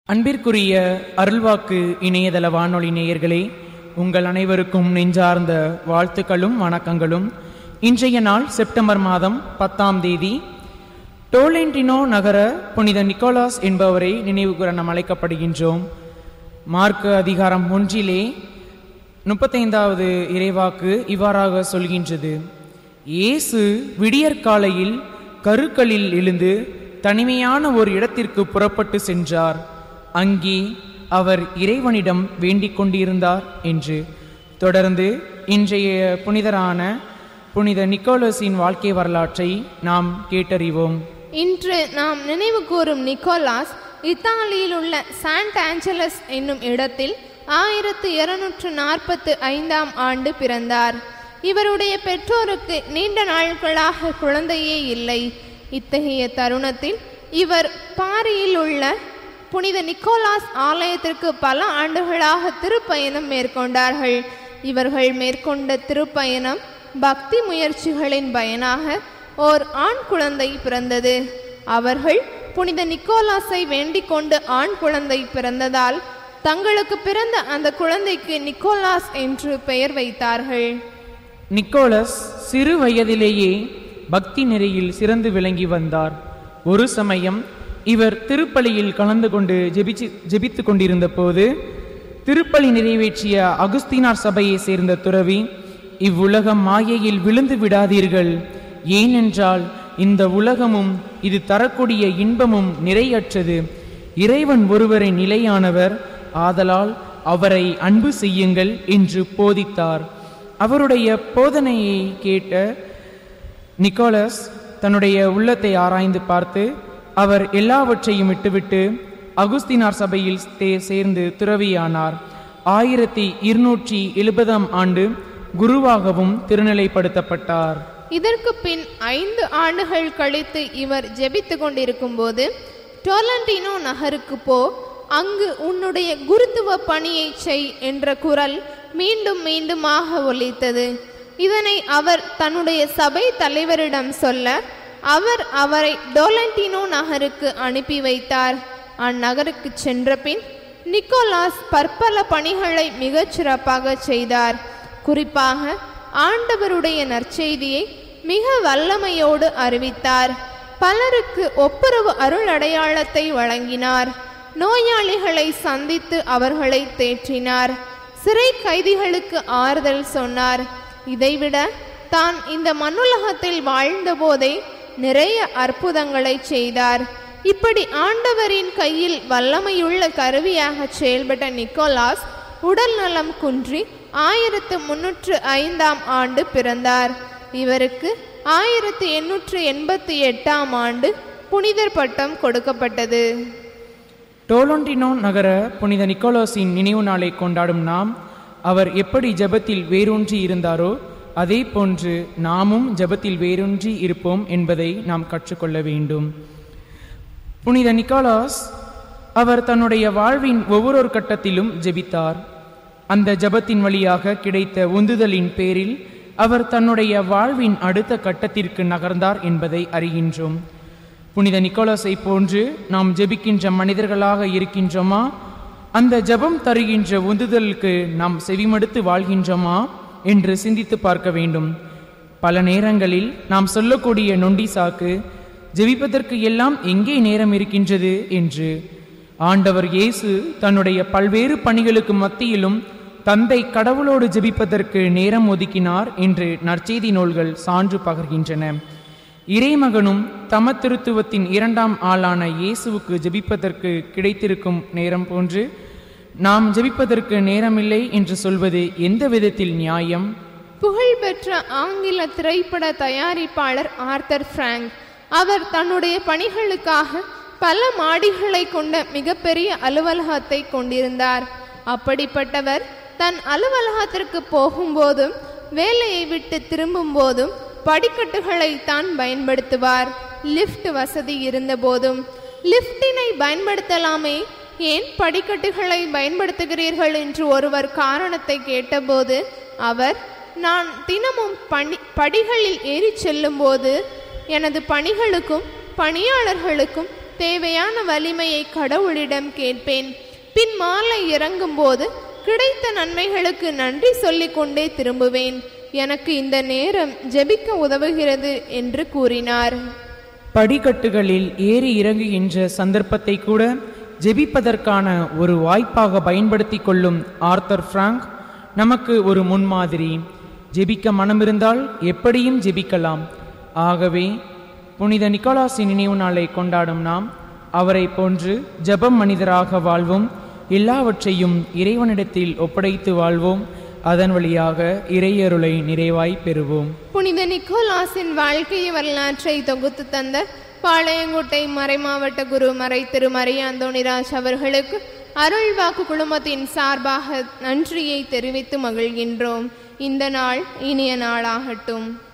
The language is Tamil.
அன்பிற்குரிய அருள்வாக்கு இணையதள வானொலி நேயர்களே உங்கள் அனைவருக்கும் நெஞ்சார்ந்த வாழ்த்துக்களும் வணக்கங்களும் இன்றைய நாள் செப்டம்பர் மாதம் பத்தாம் தேதி டோலென்டினோ நகர புனித நிக்கோலாஸ் என்பவரை நினைவுகூர நாம் அழைக்கப்படுகின்றோம் மார்க்கு அதிகாரம் ஒன்றிலே முப்பத்தைந்தாவது இறைவாக்கு இவ்வாறாக சொல்கின்றது இயேசு விடியற்காலையில் கருக்களில் எழுந்து தனிமையான ஒரு இடத்திற்கு புறப்பட்டு சென்றார் அங்கே அவர் இறைவனிடம் வேண்டிக் கொண்டிருந்தார் என்று தொடர்ந்து இன்றைய புனிதரான புனித நிக்கோலஸின் வாழ்க்கை வரலாற்றை நாம் கேட்டறிவோம் இன்று நாம் நினைவு கூறும் நிக்கோலாஸ் இத்தாலியில் உள்ள சாண்ட் ஆஞ்சலஸ் என்னும் இடத்தில் ஆயிரத்து இருநூற்று நாற்பத்து ஐந்தாம் ஆண்டு பிறந்தார் இவருடைய பெற்றோருக்கு நீண்ட நாட்களாக குழந்தையே இல்லை இத்தகைய தருணத்தில் இவர் பாரியில் உள்ள புனித நிக்கோலாஸ் ஆலயத்திற்கு பல ஆண்டுகளாக திருப்பயணம் மேற்கொண்டார்கள் இவர்கள் மேற்கொண்ட திருப்பயணம் பக்தி முயற்சிகளின் பயனாக ஓர் ஆண் குழந்தை பிறந்தது அவர்கள் புனித நிக்கோலாஸை வேண்டிக் கொண்டு ஆண் குழந்தை பிறந்ததால் தங்களுக்கு பிறந்த அந்த குழந்தைக்கு நிக்கோலாஸ் என்று பெயர் வைத்தார்கள் நிக்கோலஸ் சிறு வயதிலேயே பக்தி நெறியில் சிறந்து விளங்கி வந்தார் ஒரு சமயம் இவர் திருப்பலியில் கலந்து கொண்டு ஜெபிச்சு ஜெபித்து கொண்டிருந்த போது திருப்பலி நிறைவேற்றிய அகுஸ்தீனார் சபையை சேர்ந்த துறவி இவ்வுலகம் மாயையில் விழுந்து விடாதீர்கள் ஏனென்றால் இந்த உலகமும் இது தரக்கூடிய இன்பமும் நிறையற்றது இறைவன் ஒருவரை நிலையானவர் ஆதலால் அவரை அன்பு செய்யுங்கள் என்று போதித்தார் அவருடைய போதனையை கேட்ட நிக்கோலஸ் தன்னுடைய உள்ளத்தை ஆராய்ந்து பார்த்து அவர் எல்லாவற்றையும் விட்டுவிட்டு அகுஸ்தினார் சபையில் தே- சேர்ந்து துறவியானார் ஆயிரத்தி இருநூற்றி எழுபதாம் ஆண்டு குருவாகவும் திருநிலைப்படுத்தப்பட்டார் இதற்கு பின் ஐந்து ஆண்டுகள் கழித்து இவர் ஜெபித்து கொண்டிருக்கும் போது டோலண்டினோ நகருக்கு போ அங்கு உன்னுடைய குருத்துவ பணியை செய் என்ற குரல் மீண்டும் மீண்டுமாக ஒலித்தது இதனை அவர் தன்னுடைய சபை தலைவரிடம் சொல்ல அவர் அவரை டோலண்டினோ நகருக்கு அனுப்பி வைத்தார் அந்நகருக்கு சென்ற பின் நிக்கோலாஸ் பற்பல பணிகளை மிகச் சிறப்பாக செய்தார் குறிப்பாக ஆண்டவருடைய நற்செய்தியை மிக வல்லமையோடு அறிவித்தார் பலருக்கு ஒப்புரவு அருள் அடையாளத்தை வழங்கினார் நோயாளிகளை சந்தித்து அவர்களை தேற்றினார் சிறை கைதிகளுக்கு ஆறுதல் சொன்னார் இதைவிட தான் இந்த மண்ணுலகத்தில் வாழ்ந்தபோதே நிறைய அற்புதங்களை செய்தார் இப்படி ஆண்டவரின் கையில் வல்லமையுள்ள கருவியாக செயல்பட்ட நிக்கோலாஸ் உடல் நலம் குன்றி ஆயிரத்து முன்னூற்று ஐந்தாம் ஆண்டு பிறந்தார் இவருக்கு ஆயிரத்து எண்ணூற்று எண்பத்தி எட்டாம் ஆண்டு புனிதர் பட்டம் கொடுக்கப்பட்டது டோலண்டினோ நகர புனித நிக்கோலாஸின் நினைவு நாளை கொண்டாடும் நாம் அவர் எப்படி ஜெபத்தில் வேரூன்றி இருந்தாரோ அதே போன்று நாமும் ஜெபத்தில் வேரூன்றி இருப்போம் என்பதை நாம் கற்றுக்கொள்ள வேண்டும் புனித நிக்கோலாஸ் அவர் தன்னுடைய வாழ்வின் ஒவ்வொரு கட்டத்திலும் ஜெபித்தார் அந்த ஜெபத்தின் வழியாக கிடைத்த உந்துதலின் பேரில் அவர் தன்னுடைய வாழ்வின் அடுத்த கட்டத்திற்கு நகர்ந்தார் என்பதை அறிகின்றோம் புனித நிக்கோலஸை போன்று நாம் ஜெபிக்கின்ற மனிதர்களாக இருக்கின்றோமா அந்த ஜெபம் தருகின்ற உந்துதலுக்கு நாம் செவிமடுத்து வாழ்கின்றோமா என்று சிந்தித்து பார்க்க வேண்டும் பல நேரங்களில் நாம் சொல்லக்கூடிய நொண்டி சாக்கு ஜெபிப்பதற்கு எல்லாம் எங்கே நேரம் இருக்கின்றது என்று ஆண்டவர் இயேசு தன்னுடைய பல்வேறு பணிகளுக்கு மத்தியிலும் தந்தை கடவுளோடு ஜெபிப்பதற்கு நேரம் ஒதுக்கினார் என்று நற்செய்தி நூல்கள் சான்று பகர்கின்றன இறைமகனும் தம திருத்துவத்தின் இரண்டாம் ஆளான இயேசுவுக்கு ஜெபிப்பதற்கு கிடைத்திருக்கும் நேரம் போன்று நாம் ஜெபிப்பதற்கு நேரமில்லை என்று சொல்வது எந்த விதத்தில் நியாயம் புகழ்பெற்ற ஆங்கில திரைப்பட தயாரிப்பாளர் ஆர்தர் பிராங்க் அவர் தன்னுடைய பணிகளுக்காக பல மாடிகளை கொண்ட மிகப்பெரிய அலுவலகத்தை கொண்டிருந்தார் அப்படிப்பட்டவர் தன் அலுவலகத்திற்கு போகும்போதும் வேலையை விட்டு திரும்பும் போதும் படிக்கட்டுகளை தான் பயன்படுத்துவார் லிஃப்ட் வசதி இருந்தபோதும் லிஃப்டினை பயன்படுத்தலாமே ஏன் படிக்கட்டுகளை பயன்படுத்துகிறீர்கள் என்று ஒருவர் காரணத்தை கேட்டபோது அவர் நான் தினமும் பணி படிகளில் ஏறிச் செல்லும்போது எனது பணிகளுக்கும் பணியாளர்களுக்கும் தேவையான வலிமையை கடவுளிடம் கேட்பேன் பின் மாலை இறங்கும்போது கிடைத்த நன்மைகளுக்கு நன்றி சொல்லிக்கொண்டே திரும்புவேன் எனக்கு இந்த நேரம் ஜெபிக்க உதவுகிறது என்று கூறினார் படிக்கட்டுகளில் ஏறி இறங்குகின்ற சந்தர்ப்பத்தை கூட ஜெபிப்பதற்கான ஒரு வாய்ப்பாக பயன்படுத்தி கொள்ளும் ஆர்த்தர் பிராங்க் நமக்கு ஒரு முன்மாதிரி ஜெபிக்க மனமிருந்தால் எப்படியும் ஜெபிக்கலாம் ஆகவே புனித நிக்கோலாஸின் நினைவு நாளை கொண்டாடும் நாம் அவரை போன்று ஜெபம் மனிதராக வாழ்வோம் எல்லாவற்றையும் இறைவனிடத்தில் ஒப்படைத்து வாழ்வோம் அதன் வழியாக இறையருளை நிறைவாய் பெறுவோம் புனித நிக்கோலாஸின் வாழ்க்கை வரலாற்றை தொகுத்து தந்த பாளையங்கோட்டை மறைமாவட்ட குரு மறை திரு மரியாந்தோணிராஜ் அவர்களுக்கு அருள்வாக்கு குழுமத்தின் சார்பாக நன்றியை தெரிவித்து மகிழ்கின்றோம் இந்த நாள் இனிய நாளாகட்டும்